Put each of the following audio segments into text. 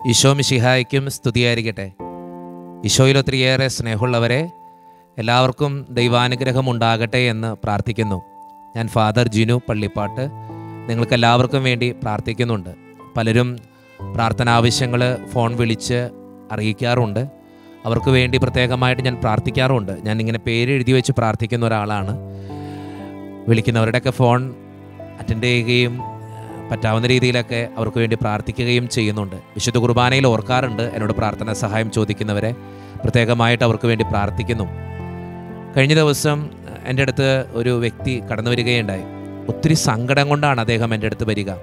ഈശോ മിശിഹായ്ക്കും സ്തുതിയായിരിക്കട്ടെ ഈശോയിൽ ഒത്തിരിയേറെ സ്നേഹമുള്ളവരെ എല്ലാവർക്കും ദൈവാനുഗ്രഹം ഉണ്ടാകട്ടെ എന്ന് പ്രാർത്ഥിക്കുന്നു ഞാൻ ഫാദർ ജിനു പള്ളിപ്പാട്ട് നിങ്ങൾക്ക് എല്ലാവർക്കും വേണ്ടി പ്രാർത്ഥിക്കുന്നുണ്ട് പലരും പ്രാർത്ഥനാവശ്യങ്ങൾ ഫോൺ വിളിച്ച് അറിയിക്കാറുണ്ട് അവർക്ക് വേണ്ടി പ്രത്യേകമായിട്ട് ഞാൻ പ്രാർത്ഥിക്കാറുണ്ട് ഞാൻ ഇങ്ങനെ പേര് എഴുതി വെച്ച് പ്രാർത്ഥിക്കുന്ന ഒരാളാണ് വിളിക്കുന്നവരുടെയൊക്കെ ഫോൺ അറ്റൻഡ് ചെയ്യുകയും പറ്റാവുന്ന രീതിയിലൊക്കെ അവർക്ക് വേണ്ടി പ്രാർത്ഥിക്കുകയും ചെയ്യുന്നുണ്ട് വിശുദ്ധ കുർബാനയിൽ ഓർക്കാറുണ്ട് എന്നോട് പ്രാർത്ഥന സഹായം ചോദിക്കുന്നവരെ പ്രത്യേകമായിട്ട് അവർക്ക് വേണ്ടി പ്രാർത്ഥിക്കുന്നു കഴിഞ്ഞ ദിവസം എൻ്റെ അടുത്ത് ഒരു വ്യക്തി കടന്നു വരികയുണ്ടായി ഒത്തിരി സങ്കടം കൊണ്ടാണ് അദ്ദേഹം എൻ്റെ അടുത്ത് വരിക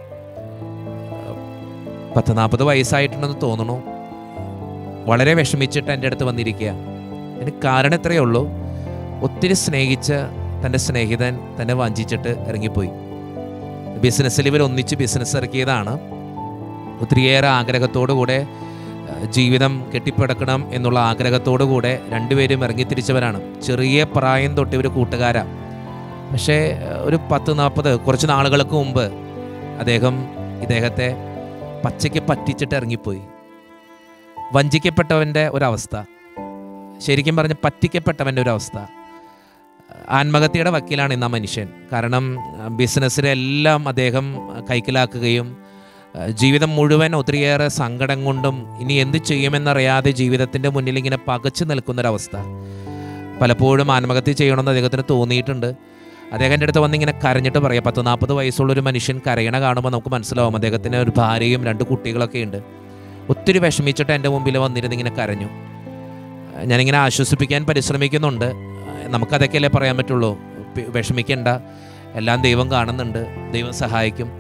പത്ത് നാൽപ്പത് വയസ്സായിട്ടുണ്ടെന്ന് തോന്നുന്നു വളരെ വിഷമിച്ചിട്ട് എൻ്റെ അടുത്ത് വന്നിരിക്കുക അതിന് കാരണം ഇത്രയേ ഉള്ളൂ ഒത്തിരി സ്നേഹിച്ച തൻ്റെ സ്നേഹിതൻ തന്നെ വഞ്ചിച്ചിട്ട് ഇറങ്ങിപ്പോയി ബിസിനസ്സിൽ ഇവർ ഒന്നിച്ച് ബിസിനസ് ഇറക്കിയതാണ് ഒത്തിരിയേറെ ആഗ്രഹത്തോടു കൂടെ ഏഹ്, ജീവിതം കെട്ടിപ്പടക്കണം എന്നുള്ള ആഗ്രഹത്തോടു കൂടെ രണ്ടുപേരും ഇറങ്ങിത്തിരിച്ചവരാണ് ചെറിയ പ്രായം തൊട്ട് ഇവർ കൂട്ടുകാരാണ് പക്ഷേ ഏഹ്, ഒരു പത്ത് നാൽപ്പത് കുറച്ച് നാളുകൾക്ക് മുമ്പ് അദ്ദേഹം ഇദ്ദേഹത്തെ പച്ചയ്ക്ക് പറ്റിച്ചിട്ട് ഇറങ്ങിപ്പോയി വഞ്ചിക്കപ്പെട്ടവൻ്റെ ഒരവസ്ഥ ശരിക്കും പറഞ്ഞ് പറ്റിക്കപ്പെട്ടവൻ്റെ ഒരവസ്ഥ ആത്മഹത്യയുടെ വക്കീലാണ് ഇന്ന് ആ മനുഷ്യൻ കാരണം അഹ് ബിസിനസ്സിലെല്ലാം അദ്ദേഹം കൈക്കലാക്കുകയും അഹ് ജീവിതം മുഴുവൻ ഒത്തിരിയേറെ സങ്കടം കൊണ്ടും ഇനി എന്ത് ചെയ്യുമെന്നറിയാതെ ജീവിതത്തിൻ്റെ മുന്നിൽ ഇങ്ങനെ പകച്ചു നിൽക്കുന്നൊരവസ്ഥ പലപ്പോഴും ആത്മഹത്യ ചെയ്യണമെന്ന് അദ്ദേഹത്തിന് തോന്നിയിട്ടുണ്ട് അദ്ദേഹം എൻ്റെ അടുത്ത് വന്നിങ്ങനെ കരഞ്ഞിട്ട് പറയാം പത്ത് നാൽപ്പത് വയസ്സുള്ളൊരു മനുഷ്യൻ കരയണ കാണുമ്പോൾ നമുക്ക് മനസ്സിലാവും അദ്ദേഹത്തിന് ഒരു ഭാര്യയും രണ്ട് കുട്ടികളൊക്കെ ഉണ്ട് ഒത്തിരി വിഷമിച്ചിട്ട് എൻ്റെ മുമ്പിൽ വന്നിരുന്ന് ഇങ്ങനെ കരഞ്ഞു ഞാനിങ്ങനെ ആശ്വസിപ്പിക്കാൻ പരിശ്രമിക്കുന്നുണ്ട് നമുക്കതൊക്കെയല്ലേ പറയാൻ പറ്റുള്ളൂ പി- വിഷമിക്കണ്ട എല്ലാം ദൈവം കാണുന്നുണ്ട് ദൈവം സഹായിക്കും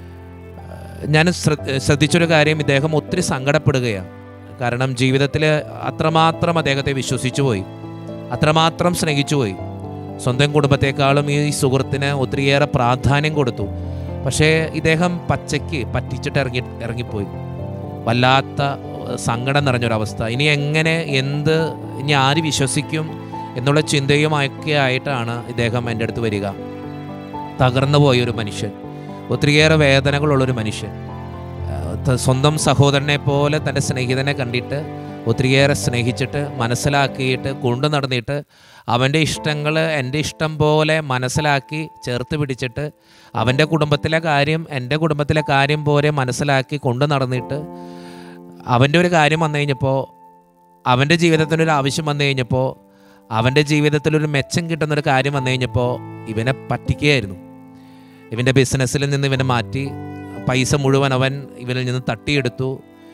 ഞാൻ ശ്രദ്ധ- ശ്രദ്ധിച്ചൊരു കാര്യം ഇദ്ദേഹം ഒത്തിരി സങ്കടപ്പെടുകയാണ് കാരണം ജീവിതത്തിൽ അത്രമാത്രം അദ്ദേഹത്തെ വിശ്വസിച്ചു പോയി അത്രമാത്രം സ്നേഹിച്ചു പോയി സ്വന്തം കുടുംബത്തെക്കാളും ഈ സുഹൃത്തിന് ഒത്തിരിയേറെ പ്രാധാന്യം കൊടുത്തു പക്ഷേ ഇദ്ദേഹം പച്ചയ്ക്ക് പറ്റിച്ചിട്ട് ഇറങ്ങി ഇറങ്ങിപ്പോയി വല്ലാത്ത ഏഹ്, സങ്കടം നിറഞ്ഞൊരവസ്ഥ ഇനി എങ്ങനെ എന്ത് ഇനി ആര് വിശ്വസിക്കും എന്നുള്ള ചിന്തയുമൊക്കെ ആയിട്ടാണ് ഇദ്ദേഹം എൻ്റെ അടുത്ത് വരിക തകർന്നു പോയൊരു മനുഷ്യൻ ഒത്തിരിയേറെ വേദനകളുള്ളൊരു മനുഷ്യൻ ഏഹ്, ത- സ്വന്തം സഹോദരനെ പോലെ തൻ്റെ സ്നേഹിതനെ കണ്ടിട്ട് ഒത്തിരിയേറെ സ്നേഹിച്ചിട്ട് മനസ്സിലാക്കിയിട്ട് കൊണ്ടു നടന്നിട്ട് അവൻ്റെ ഇഷ്ടങ്ങൾ എൻ്റെ ഇഷ്ടം പോലെ മനസ്സിലാക്കി ചേർത്ത് പിടിച്ചിട്ട് അവൻ്റെ കുടുംബത്തിലെ കാര്യം എൻ്റെ കുടുംബത്തിലെ കാര്യം പോലെ മനസ്സിലാക്കി കൊണ്ടു നടന്നിട്ട് അവൻ്റെ ഒരു കാര്യം വന്നു കഴിഞ്ഞപ്പോൾ അവൻ്റെ ജീവിതത്തിനൊരു ആവശ്യം വന്നു കഴിഞ്ഞപ്പോൾ അവൻ്റെ ജീവിതത്തിലൊരു മെച്ചം കിട്ടുന്നൊരു കാര്യം വന്നു കഴിഞ്ഞപ്പോൾ ഇവനെ പറ്റിക്കുകയായിരുന്നു ഇവൻ്റെ ബിസിനസ്സിൽ നിന്ന് ഇവനെ മാറ്റി പൈസ മുഴുവൻ അവൻ ഇവനിൽ നിന്ന് തട്ടിയെടുത്തു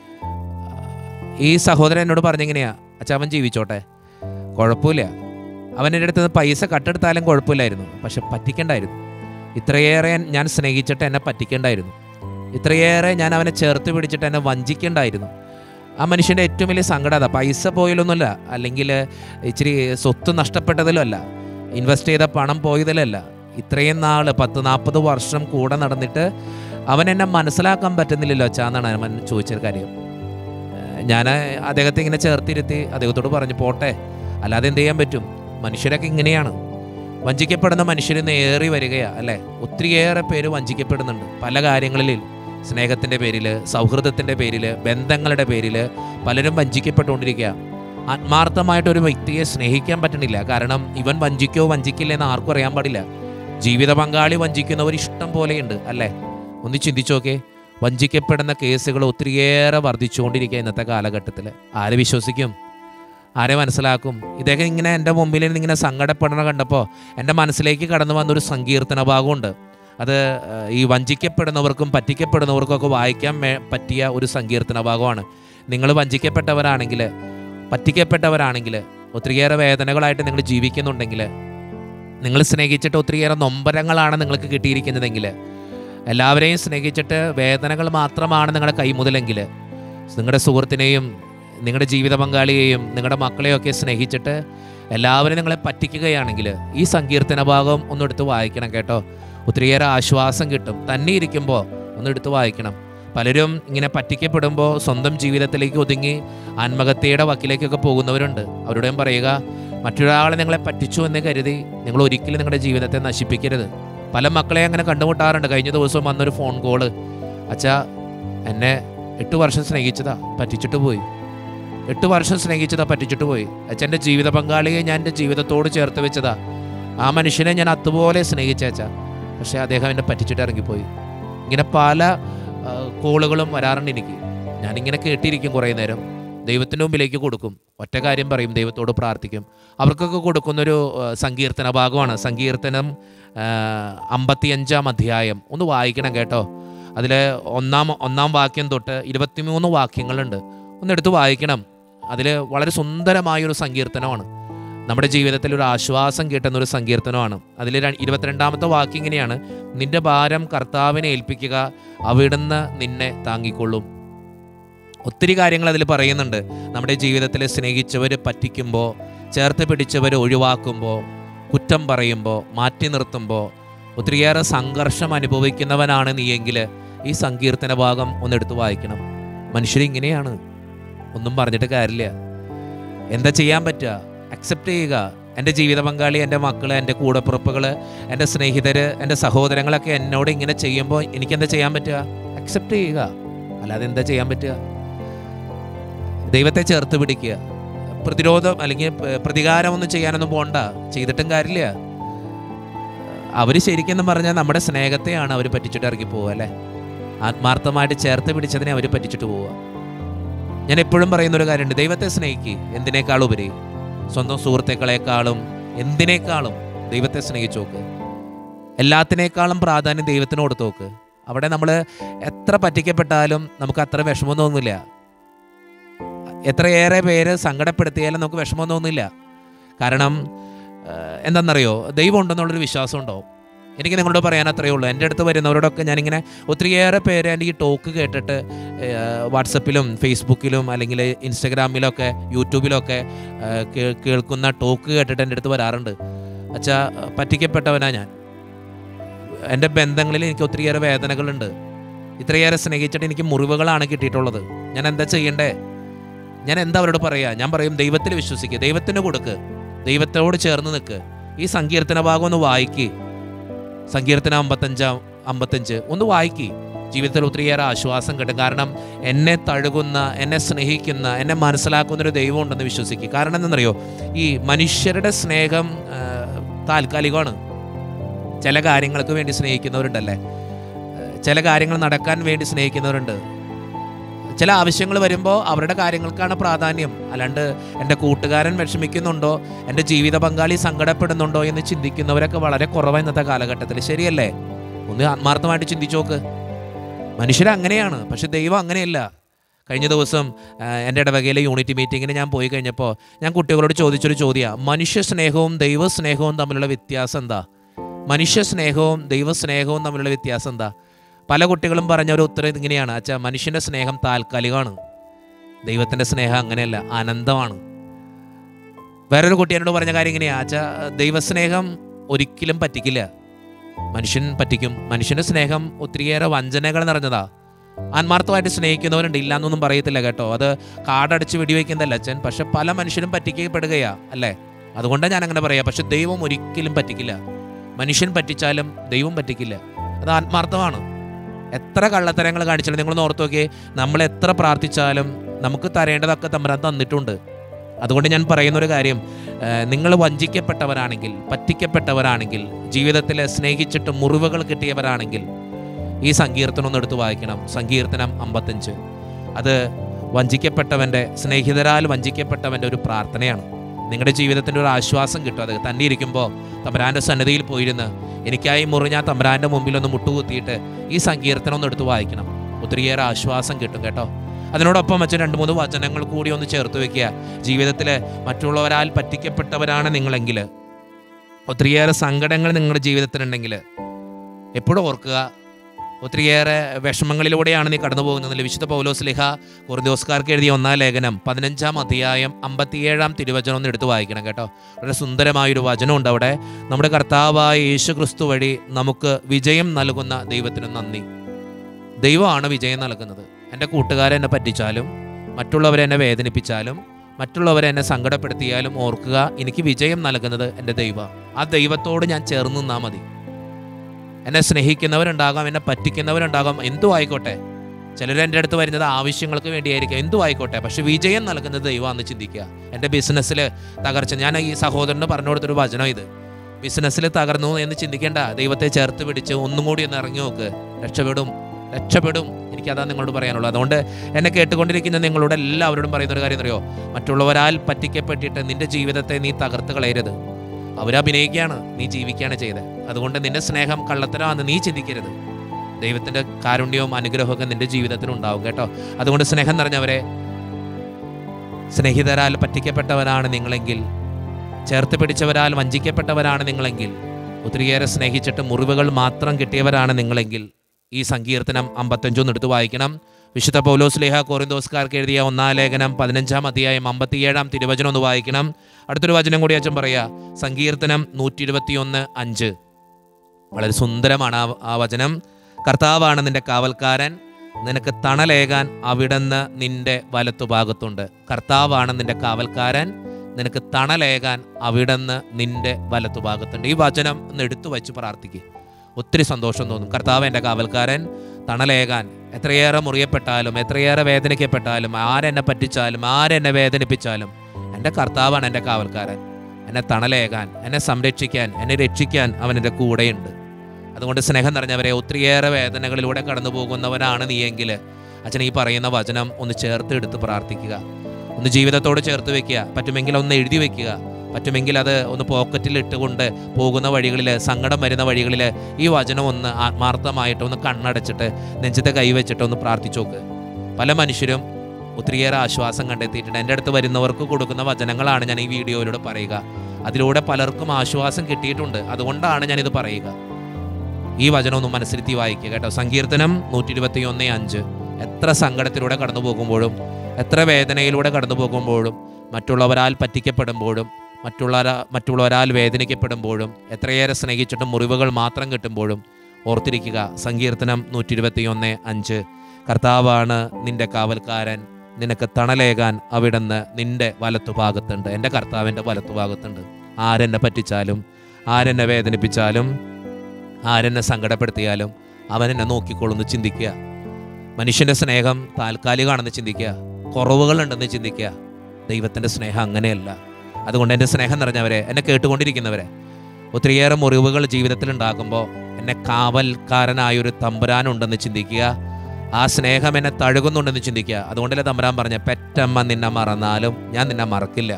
ഈ സഹോദരൻ എന്നോട് പറഞ്ഞെങ്ങനെയാ അച്ഛാ അവൻ ജീവിച്ചോട്ടെ കുഴപ്പമില്ല അവൻ എൻ്റെ അടുത്ത് നിന്ന് പൈസ കട്ടെടുത്താലും കുഴപ്പമില്ലായിരുന്നു പക്ഷെ പറ്റിക്കണ്ടായിരുന്നു ഇത്രയേറെ ഞാൻ സ്നേഹിച്ചിട്ട് എന്നെ പറ്റിക്കണ്ടായിരുന്നു ഇത്രയേറെ ഞാൻ അവനെ ചേർത്ത് പിടിച്ചിട്ട് എന്നെ വഞ്ചിക്കണ്ടായിരുന്നു ആ മനുഷ്യൻ്റെ ഏറ്റവും വലിയ സങ്കടം അതാ പൈസ പോയതൊന്നുമല്ല അല്ലെങ്കിൽ ഇച്ചിരി സ്വത്ത് നഷ്ടപ്പെട്ടതിലും അല്ല ഇൻവെസ്റ്റ് ചെയ്ത പണം പോയതിലല്ല ഇത്രയും നാൾ പത്ത് നാൽപ്പത് വർഷം കൂടെ നടന്നിട്ട് അവൻ എന്നെ മനസ്സിലാക്കാൻ പറ്റുന്നില്ലല്ലോ അച്ഛാന്നാണ് അവൻ ചോദിച്ചൊരു കാര്യം ഏഹ് ഞാൻ അദ്ദേഹത്തെ ഇങ്ങനെ ചേർത്തിരുത്തി അദ്ദേഹത്തോട് പറഞ്ഞു പോട്ടെ അല്ലാതെ എന്ത് ചെയ്യാൻ പറ്റും മനുഷ്യരൊക്കെ ഇങ്ങനെയാണ് വഞ്ചിക്കപ്പെടുന്ന മനുഷ്യരിന്ന് ഏറി വരികയാ അല്ലേ ഒത്തിരിയേറെ പേര് വഞ്ചിക്കപ്പെടുന്നുണ്ട് പല കാര്യങ്ങളിൽ സ്നേഹത്തിൻ്റെ പേരിൽ സൗഹൃദത്തിൻ്റെ പേരിൽ ബന്ധങ്ങളുടെ പേരിൽ പലരും വഞ്ചിക്കപ്പെട്ടുകൊണ്ടിരിക്കുക ആത്മാർത്ഥമായിട്ട് ഒരു വ്യക്തിയെ സ്നേഹിക്കാൻ പറ്റണില്ല കാരണം ഇവൻ വഞ്ചിക്കോ വഞ്ചിക്കില്ല എന്ന് ആർക്കും അറിയാൻ പാടില്ല ജീവിത പങ്കാളി വഞ്ചിക്കുന്നവർ ഇഷ്ടം പോലെയുണ്ട് അല്ലേ ഒന്ന് ചിന്തിച്ചു നോക്കേ വഞ്ചിക്കപ്പെടുന്ന കേസുകൾ ഒത്തിരിയേറെ വർദ്ധിച്ചുകൊണ്ടിരിക്കുക ഇന്നത്തെ കാലഘട്ടത്തിൽ ആരെ വിശ്വസിക്കും ആരെ മനസ്സിലാക്കും ഇദ്ദേഹം ഇങ്ങനെ എൻ്റെ മുമ്പിൽ ഇരുന്ന് ഇങ്ങനെ സങ്കടപ്പെടണ കണ്ടപ്പോൾ എൻ്റെ മനസ്സിലേക്ക് കടന്നു വന്നൊരു സങ്കീർത്തന ഭാഗമുണ്ട് അത് ഏഹ്, ഈ വഞ്ചിക്കപ്പെടുന്നവർക്കും പറ്റിക്കപ്പെടുന്നവർക്കും ഒക്കെ വായിക്കാൻ മേ- പറ്റിയ ഒരു സങ്കീർത്തന ഭാഗമാണ് നിങ്ങൾ വഞ്ചിക്കപ്പെട്ടവരാണെങ്കിൽ പറ്റിക്കപ്പെട്ടവരാണെങ്കിൽ ഒത്തിരിയേറെ വേദനകളായിട്ട് നിങ്ങൾ ജീവിക്കുന്നുണ്ടെങ്കിൽ നിങ്ങൾ സ്നേഹിച്ചിട്ട് ഒത്തിരിയേറെ നൊമ്പരങ്ങളാണ് നിങ്ങൾക്ക് കിട്ടിയിരിക്കുന്നതെങ്കിൽ എല്ലാവരെയും സ്നേഹിച്ചിട്ട് വേദനകൾ മാത്രമാണ് നിങ്ങളുടെ കൈമുതലെങ്കിൽ നിങ്ങളുടെ സുഹൃത്തിനെയും നിങ്ങളുടെ ജീവിത പങ്കാളിയെയും നിങ്ങളുടെ മക്കളെയൊക്കെ സ്നേഹിച്ചിട്ട് എല്ലാവരും നിങ്ങളെ പറ്റിക്കുകയാണെങ്കിൽ ഈ സങ്കീർത്തന ഭാഗം ഒന്ന് എടുത്ത് വായിക്കണം കേട്ടോ ഒത്തിരിയേറെ ആശ്വാസം കിട്ടും തന്നെ ഇരിക്കുമ്പോൾ ഒന്ന് എടുത്ത് വായിക്കണം പലരും ഇങ്ങനെ പറ്റിക്കപ്പെടുമ്പോൾ സ്വന്തം ജീവിതത്തിലേക്ക് ഒതുങ്ങി ആത്മഹത്യയുടെ വക്കിലേക്കൊക്കെ പോകുന്നവരുണ്ട് അവരോടും പറയുക മറ്റൊരാളെ നിങ്ങളെ പറ്റിച്ചു എന്ന് കരുതി നിങ്ങൾ ഒരിക്കലും നിങ്ങളുടെ ജീവിതത്തെ നശിപ്പിക്കരുത് പല മക്കളെ അങ്ങനെ കണ്ടുമുട്ടാറുണ്ട് കഴിഞ്ഞ ദിവസം വന്നൊരു ഫോൺ കോള് അച്ഛാ എന്നെ എട്ട് വർഷം സ്നേഹിച്ചതാ പറ്റിച്ചിട്ട് പോയി എട്ട് വർഷം സ്നേഹിച്ചതാ പറ്റിച്ചിട്ട് പോയി അച്ഛൻ്റെ ജീവിത പങ്കാളിയെ ഞാൻ എൻ്റെ ജീവിതത്തോട് ചേർത്ത് വെച്ചതാ ആ മനുഷ്യനെ ഞാൻ അതുപോലെ സ്നേഹിച്ചേച്ചാ പക്ഷേ അദ്ദേഹം എന്നെ പറ്റിച്ചിട്ട് ഇറങ്ങിപ്പോയി ഇങ്ങനെ പല ആ, കോളുകളും വരാറുണ്ട് എനിക്ക് ഞാനിങ്ങനെ കേട്ടിരിക്കും കുറേ നേരം ദൈവത്തിൻ്റെ മുമ്പിലേക്ക് കൊടുക്കും ഒറ്റ കാര്യം പറയും ദൈവത്തോട് പ്രാർത്ഥിക്കും അവർക്കൊക്കെ കൊടുക്കുന്നൊരു ആ, സങ്കീർത്തന ഭാഗമാണ് സങ്കീർത്തനം ആ, അമ്പത്തിയഞ്ചാം അധ്യായം ഒന്ന് വായിക്കണം കേട്ടോ അതിൽ ഒന്നാം ഒന്നാം വാക്യം തൊട്ട് ഇരുപത്തിമൂന്ന് വാക്യങ്ങളുണ്ട് ഒന്നെടുത്ത് വായിക്കണം അതിൽ വളരെ സുന്ദരമായൊരു സങ്കീർത്തനമാണ് നമ്മുടെ ജീവിതത്തിൽ ഒരു ആശ്വാസം കിട്ടുന്ന ഒരു സങ്കീർത്തനമാണ് അതിൽ ര- ഇരുപത്തിരണ്ടാമത്തെ വാക്യം ഇങ്ങനെയാണ് നിന്റെ ഭാരം കർത്താവിനെ ഏൽപ്പിക്കുക അവിടുന്ന് നിന്നെ താങ്ങിക്കൊള്ളും ഒത്തിരി കാര്യങ്ങൾ അതിൽ പറയുന്നുണ്ട് നമ്മുടെ ജീവിതത്തിൽ സ്നേഹിച്ചവർ പറ്റിക്കുമ്പോൾ ചേർത്ത് പിടിച്ചവർ ഒഴിവാക്കുമ്പോൾ കുറ്റം പറയുമ്പോൾ മാറ്റി നിർത്തുമ്പോൾ ഒത്തിരിയേറെ സംഘർഷം അനുഭവിക്കുന്നവനാണ് നീയെങ്കിൽ ഈ സങ്കീർത്തന ഭാഗം ഒന്നെടുത്ത് വായിക്കണം മനുഷ്യരിങ്ങനെയാണ് ഒന്നും പറഞ്ഞിട്ട് കാര്യമില്ല എന്താ ചെയ്യാൻ പറ്റുക അക്സെപ്റ്റ് ചെയ്യുക എൻ്റെ ജീവിത പങ്കാളി എൻ്റെ മക്കൾ എൻ്റെ കൂടപ്പുറപ്പുകൾ എൻ്റെ സ്നേഹിതർ എൻ്റെ സഹോദരങ്ങളൊക്കെ എന്നോട് ഇങ്ങനെ ചെയ്യുമ്പോൾ എനിക്കെന്താ ചെയ്യാൻ പറ്റുക അക്സെപ്റ്റ് ചെയ്യുക അല്ലാതെ എന്താ ചെയ്യാൻ പറ്റുക ദൈവത്തെ ചേർത്ത് പിടിക്കുക പ്രതിരോധം അല്ലെങ്കിൽ പ- പ്രതികാരമൊന്നും ചെയ്യാനൊന്നും പോണ്ട ചെയ്തിട്ടും കാര്യമില്ല അവർ ശരിക്കും പറഞ്ഞാൽ നമ്മുടെ സ്നേഹത്തെയാണ് അവർ പറ്റിച്ചിട്ട് ഇറങ്ങി പോവുക അല്ലേ ആത്മാർത്ഥമായിട്ട് ചേർത്ത് പിടിച്ചതിനെ അവർ പറ്റിച്ചിട്ട് പോവുക ഞാൻ എപ്പോഴും പറയുന്ന ഒരു കാര്യമുണ്ട് ദൈവത്തെ സ്നേഹിക്കുക എന്തിനേക്കാളും ഉപരി സ്വന്തം സുഹൃത്തുക്കളെക്കാളും എന്തിനേക്കാളും ദൈവത്തെ സ്നേഹിച്ചു നോക്ക് എല്ലാത്തിനേക്കാളും പ്രാധാന്യം ദൈവത്തിന് കൊടുത്തു നോക്ക് അവിടെ നമ്മൾ എത്ര പറ്റിക്കപ്പെട്ടാലും നമുക്ക് അത്ര വിഷമം തോന്നുന്നില്ല എത്രയേറെ പേര് സങ്കടപ്പെടുത്തിയാലും നമുക്ക് വിഷമം തോന്നുന്നില്ല കാരണം ഏഹ്, എന്താണെന്നറിയോ ദൈവം ഉണ്ടെന്നുള്ളൊരു വിശ്വാസം ഉണ്ടാവും എനിക്ക് നിങ്ങളോട് പറയാൻ അത്രയേ ഉള്ളൂ എൻ്റെ അടുത്ത് വരുന്നവരോടൊക്കെ ഞാനിങ്ങനെ ഒത്തിരിയേറെ പേര് എൻ്റെ ഈ ടോക്ക് കേട്ടിട്ട് ഏഹ്, വാട്സപ്പിലും ഫേസ്ബുക്കിലും അല്ലെങ്കിൽ ഇൻസ്റ്റഗ്രാമിലൊക്കെ യൂട്യൂബിലൊക്കെ ഏഹ്, കേ- കേൾക്കുന്ന ടോക്ക് കേട്ടിട്ട് എൻ്റെ അടുത്ത് വരാറുണ്ട് അച്ഛാ പറ്റിക്കപ്പെട്ടവനാ ഞാൻ എൻ്റെ ബന്ധങ്ങളിൽ എനിക്ക് ഒത്തിരിയേറെ വേദനകളുണ്ട് ഇത്രയേറെ സ്നേഹിച്ചിട്ട് എനിക്ക് മുറിവുകളാണ് കിട്ടിയിട്ടുള്ളത് ഞാൻ എന്താ ചെയ്യണ്ടേ ഞാൻ എന്താ അവരോട് പറയാ ഞാൻ പറയും ദൈവത്തിൽ വിശ്വസിക്കുക ദൈവത്തിന് കൊടുക്ക് ദൈവത്തോട് ചേർന്ന് നിൽക്ക് ഈ സങ്കീർത്തന ഭാഗം ഒന്ന് വായിക്ക് സങ്കീർത്തന അമ്പത്തഞ്ചാം അമ്പത്തഞ്ച് ഒന്ന് വായിക്ക് ജീവിതത്തിൽ ഒത്തിരിയേറെ ആശ്വാസം കിട്ടും കാരണം എന്നെ തഴുകുന്ന എന്നെ സ്നേഹിക്കുന്ന എന്നെ മനസ്സിലാക്കുന്ന ഒരു ദൈവം ഉണ്ടെന്ന് വിശ്വസിക്കുക കാരണം എന്തെന്നറിയോ ഈ മനുഷ്യരുടെ സ്നേഹം ആ, താൽക്കാലികമാണ് ചില കാര്യങ്ങൾക്ക് വേണ്ടി സ്നേഹിക്കുന്നവരുണ്ടല്ലേ ആ, ചില കാര്യങ്ങൾ നടക്കാൻ വേണ്ടി സ്നേഹിക്കുന്നവരുണ്ട് ചില ആവശ്യങ്ങൾ വരുമ്പോൾ അവരുടെ കാര്യങ്ങൾക്കാണ് പ്രാധാന്യം അല്ലാണ്ട് എൻ്റെ കൂട്ടുകാരൻ വിഷമിക്കുന്നുണ്ടോ എൻ്റെ ജീവിത പങ്കാളി സങ്കടപ്പെടുന്നുണ്ടോ എന്ന് ചിന്തിക്കുന്നവരൊക്കെ വളരെ കുറവാണ് ഇന്നത്തെ കാലഘട്ടത്തിൽ ശരിയല്ലേ ഒന്ന് ആത്മാർത്ഥമായിട്ട് ചിന്തിച്ചു നോക്ക് മനുഷ്യർ അങ്ങനെയാണ് പക്ഷെ ദൈവം അങ്ങനെയല്ല കഴിഞ്ഞ ദിവസം ആ, എൻ്റെ ഇടവകയിലെ യൂണിറ്റ് മീറ്റിങ്ങിന് ഞാൻ പോയി കഴിഞ്ഞപ്പോൾ ഞാൻ കുട്ടികളോട് ചോദിച്ചൊരു ചോദ്യമാണ് മനുഷ്യ സ്നേഹവും ദൈവ സ്നേഹവും തമ്മിലുള്ള വ്യത്യാസം എന്താ മനുഷ്യ സ്നേഹവും ദൈവ സ്നേഹവും തമ്മിലുള്ള വ്യത്യാസം എന്താ പല കുട്ടികളും പറഞ്ഞ ഒരു ഉത്തരം ഇങ്ങനെയാണ് അച്ഛാ മനുഷ്യൻ്റെ സ്നേഹം താൽക്കാലികമാണ് ദൈവത്തിൻ്റെ സ്നേഹം അങ്ങനെയല്ല അനന്തമാണ് വേറൊരു കുട്ടി എന്നോട് പറഞ്ഞ കാര്യം ഇങ്ങനെയാ അച്ഛാ ദൈവസ്നേഹം ഒരിക്കലും പറ്റിക്കില്ല മനുഷ്യൻ പറ്റിക്കും മനുഷ്യൻ്റെ സ്നേഹം ഒത്തിരിയേറെ വഞ്ചനകൾ നിറഞ്ഞതാ ആത്മാർത്ഥമായിട്ട് സ്നേഹിക്കുന്നവരുണ്ട് ഇല്ല എന്നൊന്നും പറയത്തില്ല കേട്ടോ അത് കാടടച്ച് വെടിവെക്കുന്നതല്ല അച്ഛൻ പക്ഷെ പല മനുഷ്യരും പറ്റിക്കപ്പെടുകയാ അല്ലേ അതുകൊണ്ടാണ് ഞാൻ അങ്ങനെ പറയാം പക്ഷെ ദൈവം ഒരിക്കലും പറ്റിക്കില്ല മനുഷ്യൻ പറ്റിച്ചാലും ദൈവം പറ്റിക്കില്ല അത് ആത്മാർത്ഥമാണ് എത്ര കള്ളത്തരങ്ങൾ കാണിച്ചാലും നിങ്ങൾ ഓർത്ത് നോക്കിയേ നമ്മൾ എത്ര പ്രാർത്ഥിച്ചാലും നമുക്ക് തരേണ്ടതൊക്കെ തമ്പരാൻ തന്നിട്ടുണ്ട് അതുകൊണ്ട് ഞാൻ പറയുന്ന ഒരു കാര്യം നിങ്ങൾ വഞ്ചിക്കപ്പെട്ടവരാണെങ്കിൽ പറ്റിക്കപ്പെട്ടവരാണെങ്കിൽ ജീവിതത്തിൽ സ്നേഹിച്ചിട്ട് മുറിവുകൾ കിട്ടിയവരാണെങ്കിൽ ഈ സങ്കീർത്തനം ഒന്ന് എടുത്ത് വായിക്കണം സങ്കീർത്തനം അമ്പത്തഞ്ച് അത് വഞ്ചിക്കപ്പെട്ടവൻ്റെ സ്നേഹിതരാൽ വഞ്ചിക്കപ്പെട്ടവൻ്റെ ഒരു പ്രാർത്ഥനയാണ് നിങ്ങളുടെ ജീവിതത്തിൻ്റെ ഒരു ആശ്വാസം കിട്ടും അത് തന്നെ ഇരിക്കുമ്പോൾ തമ്പരാൻ്റെ സന്നിധിയിൽ പോയിരുന്ന് എനിക്കായി മുറിഞ്ഞ തമ്പരാൻ്റെ മുമ്പിൽ ഒന്ന് മുട്ടുകുത്തിയിട്ട് ഈ സങ്കീർത്തനം ഒന്ന് എടുത്ത് വായിക്കണം ഒത്തിരിയേറെ ആശ്വാസം കിട്ടും കേട്ടോ അതിനോടൊപ്പം വെച്ച് രണ്ട് മൂന്ന് വചനങ്ങൾ കൂടി ഒന്ന് ചേർത്ത് വെക്കുക ജീവിതത്തിൽ മറ്റുള്ളവരാൽ പറ്റിക്കപ്പെട്ടവരാണ് നിങ്ങളെങ്കിൽ ഒത്തിരിയേറെ സങ്കടങ്ങൾ നിങ്ങളുടെ ജീവിതത്തിലുണ്ടെങ്കിൽ എപ്പോഴും ഓർക്കുക ഒത്തിരിയേറെ വിഷമങ്ങളിലൂടെയാണ് നീ കടന്നു പോകുന്നത് വിശുദ്ധ പൗലോസ് ലിഹ കുറുദോസ്കാർക്ക് എഴുതിയ ഒന്നാം ലേഖനം പതിനഞ്ചാം അധ്യായം അമ്പത്തിയേഴാം തിരുവചനം ഒന്ന് എടുത്ത് വായിക്കണം കേട്ടോ വളരെ സുന്ദരമായൊരു വചനമുണ്ട് അവിടെ നമ്മുടെ കർത്താവായ യേശു ക്രിസ്തു വഴി നമുക്ക് വിജയം നൽകുന്ന ദൈവത്തിന് നന്ദി ദൈവമാണ് വിജയം നൽകുന്നത് എൻ്റെ കൂട്ടുകാരെ എന്നെ പറ്റിച്ചാലും മറ്റുള്ളവരെ എന്നെ വേദനിപ്പിച്ചാലും മറ്റുള്ളവരെ എന്നെ സങ്കടപ്പെടുത്തിയാലും ഓർക്കുക എനിക്ക് വിജയം നൽകുന്നത് എൻ്റെ ദൈവ ആ ദൈവത്തോട് ഞാൻ ചേർന്ന് നിന്നാൽ മതി എന്നെ സ്നേഹിക്കുന്നവരുണ്ടാകാം എന്നെ പറ്റിക്കുന്നവരുണ്ടാകാം എന്തു ആയിക്കോട്ടെ ചിലർ എൻ്റെ അടുത്ത് വരുന്നത് ആവശ്യങ്ങൾക്ക് വേണ്ടിയായിരിക്കും എന്തും ആയിക്കോട്ടെ പക്ഷെ വിജയം നൽകുന്നത് ദൈവമാണെന്ന് ചിന്തിക്കുക എൻ്റെ ബിസിനസ്സിൽ തകർച്ച ഞാൻ ഈ സഹോദരന് പറഞ്ഞു കൊടുത്തൊരു വചനം ഇത് ബിസിനസ്സിൽ തകർന്നു എന്ന് ചിന്തിക്കേണ്ട ദൈവത്തെ ചേർത്ത് പിടിച്ച് ഒന്നും കൂടി ഒന്ന് ഇറങ്ങി നോക്ക് രക്ഷപ്പെടും രക്ഷപ്പെടും എനിക്കതാ നിങ്ങളോട് പറയാനുള്ളത് അതുകൊണ്ട് എന്നെ കേട്ടുകൊണ്ടിരിക്കുന്ന നിങ്ങളോട് എല്ലാവരോടും പറയുന്ന ഒരു കാര്യം അറിയോ മറ്റുള്ളവരാൽ പറ്റിക്കപ്പെട്ടിട്ട് നിന്റെ ജീവിതത്തെ നീ തകർത്ത് കളയരുത് അവരഭിനയിക്കുകയാണ് നീ ജീവിക്കുകയാണ് ചെയ്തത് അതുകൊണ്ട് നിന്റെ സ്നേഹം കള്ളത്തരമാണെന്ന് നീ ചിന്തിക്കരുത് ദൈവത്തിൻ്റെ കാരുണ്യവും അനുഗ്രഹമൊക്കെ നിന്റെ ജീവിതത്തിൽ ഉണ്ടാവും കേട്ടോ അതുകൊണ്ട് സ്നേഹം നിറഞ്ഞവരെ സ്നേഹിതരാൽ പറ്റിക്കപ്പെട്ടവരാണ് നിങ്ങളെങ്കിൽ ചേർത്ത് പിടിച്ചവരാൽ വഞ്ചിക്കപ്പെട്ടവരാണ് നിങ്ങളെങ്കിൽ ഒത്തിരിയേറെ സ്നേഹിച്ചിട്ട് മുറിവുകൾ മാത്രം കിട്ടിയവരാണ് നിങ്ങളെങ്കിൽ ഈ സങ്കീർത്തനം അമ്പത്തഞ്ചൊന്ന് എടുത്ത് വായിക്കണം വിശുദ്ധ പൗലോസ് ലേഹ കോറിന്തോസ്കാർക്ക് എഴുതിയ ഒന്നാം ലേഖനം പതിനഞ്ചാം അധ്യായം അമ്പത്തിയേഴാം തിരുവചനം ഒന്ന് വായിക്കണം അടുത്തൊരു വചനം കൂടി അച്ഛൻ പറയാ സങ്കീർത്തനം നൂറ്റി ഇരുപത്തിയൊന്ന് അഞ്ച് വളരെ സുന്ദരമാണ് ആ ആ വചനം കർത്താവാണ് നിന്റെ കാവൽക്കാരൻ നിനക്ക് തണലേകാൻ അവിടുന്ന് നിന്റെ വലത്തുഭാഗത്തുണ്ട് കർത്താവാണ് നിന്റെ കാവൽക്കാരൻ നിനക്ക് തണലേകാൻ അവിടുന്ന് നിന്റെ വലത്തുഭാഗത്തുണ്ട് ഈ വചനം ഒന്ന് എടുത്തു വച്ച് പ്രാർത്ഥിക്കുക ഒത്തിരി സന്തോഷം തോന്നും കർത്താവ് എൻ്റെ കാവൽക്കാരൻ തണലേകാൻ എത്രയേറെ മുറിയപ്പെട്ടാലും എത്രയേറെ വേദനിക്കപ്പെട്ടാലും ആരെന്നെ പറ്റിച്ചാലും ആരെന്നെ വേദനിപ്പിച്ചാലും എൻ്റെ കർത്താവാണ് എൻ്റെ കാവൽക്കാരൻ എന്നെ തണലേകാൻ എന്നെ സംരക്ഷിക്കാൻ എന്നെ രക്ഷിക്കാൻ അവൻ എൻ്റെ കൂടെയുണ്ട് അതുകൊണ്ട് സ്നേഹം നിറഞ്ഞവരെ ഒത്തിരിയേറെ വേദനകളിലൂടെ കടന്നു പോകുന്നവനാണ് നീയെങ്കിൽ അച്ഛൻ ഈ പറയുന്ന വചനം ഒന്ന് ചേർത്ത് എടുത്ത് പ്രാർത്ഥിക്കുക ഒന്ന് ജീവിതത്തോട് ചേർത്ത് വെക്കുക പറ്റുമെങ്കിൽ ഒന്ന് എഴുതി വെക്കുക പറ്റുമെങ്കിൽ അത് ഒന്ന് പോക്കറ്റിൽ ഇട്ടുകൊണ്ട് പോകുന്ന വഴികളിൽ സങ്കടം വരുന്ന വഴികളിൽ ഈ വചനം ഒന്ന് ആത്മാർത്ഥമായിട്ട് ഒന്ന് കണ്ണടച്ചിട്ട് നെഞ്ചത്തെ കൈവച്ചിട്ട് ഒന്ന് പ്രാർത്ഥിച്ചു നോക്ക് പല മനുഷ്യരും ഒത്തിരിയേറെ ആശ്വാസം കണ്ടെത്തിയിട്ടുണ്ട് എൻ്റെ അടുത്ത് വരുന്നവർക്ക് കൊടുക്കുന്ന വചനങ്ങളാണ് ഞാൻ ഈ വീഡിയോയിലൂടെ പറയുക അതിലൂടെ പലർക്കും ആശ്വാസം കിട്ടിയിട്ടുണ്ട് അതുകൊണ്ടാണ് ഞാനിത് പറയുക ഈ വചനം ഒന്ന് മനസ്സിരുത്തി വായിക്കുക കേട്ടോ സങ്കീർത്തനം നൂറ്റി ഇരുപത്തി ഒന്ന് അഞ്ച് എത്ര സങ്കടത്തിലൂടെ കടന്നു പോകുമ്പോഴും എത്ര വേദനയിലൂടെ കടന്നു പോകുമ്പോഴും മറ്റുള്ളവരാൽ പറ്റിക്കപ്പെടുമ്പോഴും മറ്റുള്ളവരാ മറ്റുള്ളവരാൽ വേദനിക്കപ്പെടുമ്പോഴും എത്രയേറെ സ്നേഹിച്ചിട്ടും മുറിവുകൾ മാത്രം കിട്ടുമ്പോഴും ഓർത്തിരിക്കുക സങ്കീർത്തനം നൂറ്റി ഇരുപത്തി ഒന്ന് അഞ്ച് കർത്താവാണ് നിന്റെ കാവൽക്കാരൻ നിനക്ക് തണലേകാൻ അവിടുന്ന് നിന്റെ വലത്തുഭാഗത്തുണ്ട് എൻ്റെ കർത്താവിൻ്റെ വലത്തുഭാഗത്തുണ്ട് ആരെന്നെ പറ്റിച്ചാലും ആരെന്നെ വേദനിപ്പിച്ചാലും ആരെന്നെ സങ്കടപ്പെടുത്തിയാലും അവൻ എന്നെ നോക്കിക്കൊള്ളുന്നു ചിന്തിക്കുക മനുഷ്യൻ്റെ സ്നേഹം താൽക്കാലികമാണെന്ന് ചിന്തിക്കുക കുറവുകളുണ്ടെന്ന് ചിന്തിക്കുക ദൈവത്തിൻ്റെ സ്നേഹം അങ്ങനെയല്ല അതുകൊണ്ട് എൻ്റെ സ്നേഹം നിറഞ്ഞവരെ എന്നെ കേട്ടുകൊണ്ടിരിക്കുന്നവരെ ഒത്തിരിയേറെ മുറിവുകൾ ജീവിതത്തിൽ ഉണ്ടാകുമ്പോൾ എന്നെ കാവൽക്കാരനായൊരു തമ്പുരാനുണ്ടെന്ന് ചിന്തിക്കുക ആ സ്നേഹം എന്നെ തഴുകുന്നുണ്ടെന്ന് ചിന്തിക്കുക അതുകൊണ്ടല്ലേ തമ്പുരാൻ പറഞ്ഞ പെറ്റമ്മ നിന്നെ മറന്നാലും ഞാൻ നിന്നെ മറക്കില്ല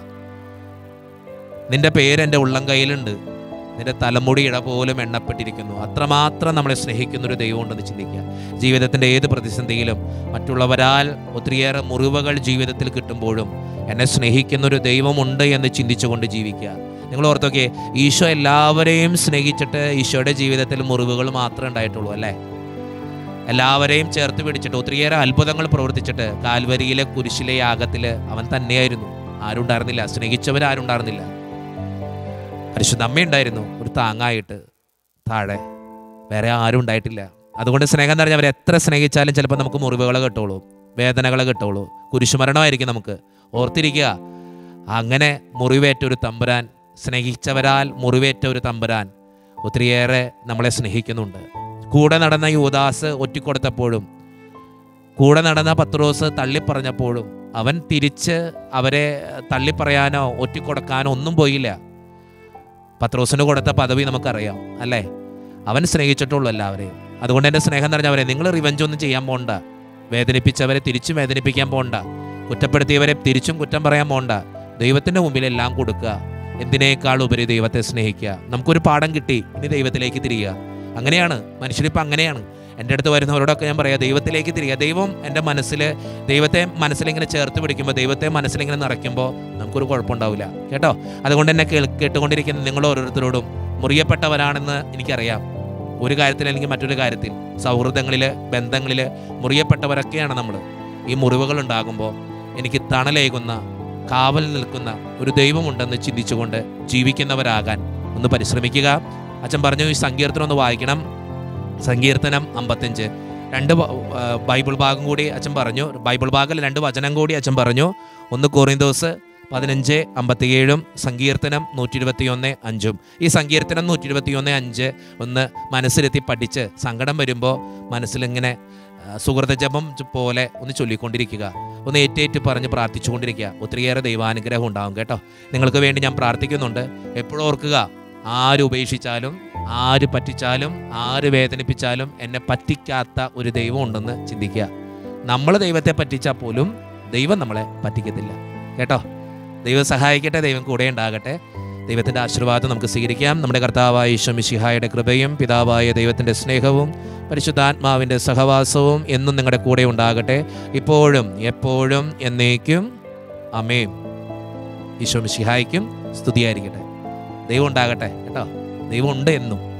നിന്റെ പേര് എൻ്റെ ഉള്ളം കയ്യിലുണ്ട് നിന്റെ തലമുടിയിട പോലും എണ്ണപ്പെട്ടിരിക്കുന്നു അത്രമാത്രം നമ്മളെ സ്നേഹിക്കുന്ന ഒരു ദൈവം ഉണ്ടെന്ന് ചിന്തിക്കുക ജീവിതത്തിൻ്റെ ഏത് പ്രതിസന്ധിയിലും മറ്റുള്ളവരാൽ ഒത്തിരിയേറെ മുറിവുകൾ ജീവിതത്തിൽ കിട്ടുമ്പോഴും എന്നെ സ്നേഹിക്കുന്ന ഒരു ദൈവമുണ്ട് എന്ന് ചിന്തിച്ചുകൊണ്ട് ജീവിക്കുക നിങ്ങൾ ഓർത്തൊക്കെ ഈശോ എല്ലാവരെയും സ്നേഹിച്ചിട്ട് ഈശോയുടെ ജീവിതത്തിൽ മുറിവുകൾ മാത്രമേ ഉണ്ടായിട്ടുള്ളൂ അല്ലേ എല്ലാവരെയും ചേർത്ത് പിടിച്ചിട്ട് ഒത്തിരിയേറെ അത്ഭുതങ്ങൾ പ്രവർത്തിച്ചിട്ട് കാൽവരിയിലെ കുരിശിലെ യാഗത്തിൽ അവൻ തന്നെയായിരുന്നു ആരും ഉണ്ടായിരുന്നില്ല സ്നേഹിച്ചവരാരും ഉണ്ടായിരുന്നില്ല പരിശുദ്ധ അമ്മയുണ്ടായിരുന്നു ഒരു താങ്ങായിട്ട് താഴെ വേറെ ആരും ഉണ്ടായിട്ടില്ല അതുകൊണ്ട് സ്നേഹം നിറഞ്ഞവർ എത്ര സ്നേഹിച്ചാലും ചിലപ്പോൾ നമുക്ക് മുറിവുകളെ കിട്ടുള്ളൂ വേദനകളെ കിട്ടുള്ളൂ കുരിശുമരണമായിരിക്കും നമുക്ക് ഓർത്തിരിക്കുക അങ്ങനെ മുറിവേറ്റ ഒരു തമ്പുരാൻ സ്നേഹിച്ചവരാൽ മുറിവേറ്റ ഒരു തമ്പുരാൻ ഒത്തിരിയേറെ നമ്മളെ സ്നേഹിക്കുന്നുണ്ട് കൂടെ നടന്ന യൂദാസ് ഒറ്റിക്കൊടുത്തപ്പോഴും കൂടെ നടന്ന പത്രോസ് തള്ളിപ്പറഞ്ഞപ്പോഴും അവൻ തിരിച്ച് അവരെ തള്ളിപ്പറയാനോ ഒറ്റിക്കൊടുക്കാനോ ഒന്നും പോയില്ല പത്രോസിന് കൊടുത്ത പദവി നമുക്കറിയാം അല്ലേ അവൻ സ്നേഹിച്ചിട്ടുള്ളൂ എല്ലാവരെയും അതുകൊണ്ട് എൻ്റെ സ്നേഹം നിറഞ്ഞവരെ നിങ്ങൾ റിവഞ്ച് ഒന്നും ചെയ്യാൻ പോണ്ട വേദനിപ്പിച്ചവരെ തിരിച്ചും വേദനിപ്പിക്കാൻ പോണ്ട കുറ്റപ്പെടുത്തിയവരെ തിരിച്ചും കുറ്റം പറയാൻ പോണ്ട ദൈവത്തിൻ്റെ മുമ്പിൽ എല്ലാം കൊടുക്കുക എന്തിനേക്കാൾ ഉപരി ദൈവത്തെ സ്നേഹിക്കുക നമുക്കൊരു പാഠം കിട്ടി ഇനി ദൈവത്തിലേക്ക് തിരിയുക അങ്ങനെയാണ് മനുഷ്യരിപ്പോൾ അങ്ങനെയാണ് എൻ്റെ അടുത്ത് വരുന്നവരോടൊക്കെ ഞാൻ പറയാം ദൈവത്തിലേക്ക് തിരിയുക ദൈവം എൻ്റെ മനസ്സിൽ ദൈവത്തെ മനസ്സിലിങ്ങനെ ചേർത്ത് പിടിക്കുമ്പോൾ ദൈവത്തെ മനസ്സിലിങ്ങനെ നിറയ്ക്കുമ്പോൾ നമുക്കൊരു കുഴപ്പമുണ്ടാവില്ല കേട്ടോ അതുകൊണ്ട് എന്നെ കേൾ കേട്ടുകൊണ്ടിരിക്കുന്ന നിങ്ങൾ ഓരോരുത്തരോടും മുറിയപ്പെട്ടവരാണെന്ന് എനിക്കറിയാം ഒരു കാര്യത്തിൽ അല്ലെങ്കിൽ മറ്റൊരു കാര്യത്തിൽ സൗഹൃദങ്ങളിൽ ബന്ധങ്ങളിൽ മുറിയപ്പെട്ടവരൊക്കെയാണ് നമ്മൾ ഈ മുറിവുകൾ ഉണ്ടാകുമ്പോൾ എനിക്ക് തണലേകുന്ന കാവൽ നിൽക്കുന്ന ഒരു ദൈവമുണ്ടെന്ന് ചിന്തിച്ചുകൊണ്ട് ജീവിക്കുന്നവരാകാൻ ഒന്ന് പരിശ്രമിക്കുക അച്ഛൻ പറഞ്ഞു ഈ സങ്കീർത്തനം ഒന്ന് വായിക്കണം സങ്കീർത്തനം അമ്പത്തഞ്ച് രണ്ട് ബ- ആ, ബൈബിൾ ഭാഗം കൂടി അച്ഛൻ പറഞ്ഞു ബൈബിൾ ഭാഗം രണ്ട് വചനം കൂടി അച്ഛൻ പറഞ്ഞു ഒന്ന് കോറിന്തോസ് പതിനഞ്ച് അമ്പത്തിയേഴും സങ്കീർത്തനം നൂറ്റി ഇരുപത്തിയൊന്ന് അഞ്ചും ഈ സങ്കീർത്തനം നൂറ്റി ഇരുപത്തിയൊന്ന് അഞ്ച് ഒന്ന് മനസ്സിലെത്തി പഠിച്ച് സങ്കടം വരുമ്പോൾ മനസ്സിലിങ്ങനെ ആ, സുഹൃതജപം പോലെ ഒന്ന് ചൊല്ലിക്കൊണ്ടിരിക്കുക ഒന്ന് ഏറ്റേറ്റ് പറഞ്ഞ് പ്രാർത്ഥിച്ചുകൊണ്ടിരിക്കുക ഒത്തിരിയേറെ ദൈവാനുഗ്രഹം ഉണ്ടാകും കേട്ടോ നിങ്ങൾക്ക് വേണ്ടി ഞാൻ പ്രാർത്ഥിക്കുന്നുണ്ട് എപ്പോഴും ഓർക്കുക ആര് ഉപേക്ഷിച്ചാലും ആര് പറ്റിച്ചാലും ആര് വേദനിപ്പിച്ചാലും എന്നെ പറ്റിക്കാത്ത ഒരു ദൈവം ഉണ്ടെന്ന് ചിന്തിക്കുക നമ്മൾ ദൈവത്തെ പറ്റിച്ചാൽ പോലും ദൈവം നമ്മളെ പറ്റിക്കത്തില്ല കേട്ടോ ദൈവം സഹായിക്കട്ടെ ദൈവം കൂടെ ഉണ്ടാകട്ടെ ദൈവത്തിൻ്റെ ആശീർവാദം നമുക്ക് സ്വീകരിക്കാം നമ്മുടെ കർത്താവായ ഈശ്വമിഷിഹായുടെ കൃപയും പിതാവായ ദൈവത്തിൻ്റെ സ്നേഹവും പരിശുദ്ധാത്മാവിൻ്റെ സഹവാസവും എന്നും നിങ്ങളുടെ കൂടെ ഉണ്ടാകട്ടെ ഇപ്പോഴും എപ്പോഴും എന്നേക്കും അമേം ഈശോമിഷിഹായ്ക്കും സ്തുതിയായിരിക്കട്ടെ ദൈവം ഉണ്ടാകട്ടെ കേട്ടോ ദൈവം ഉണ്ട് എന്നും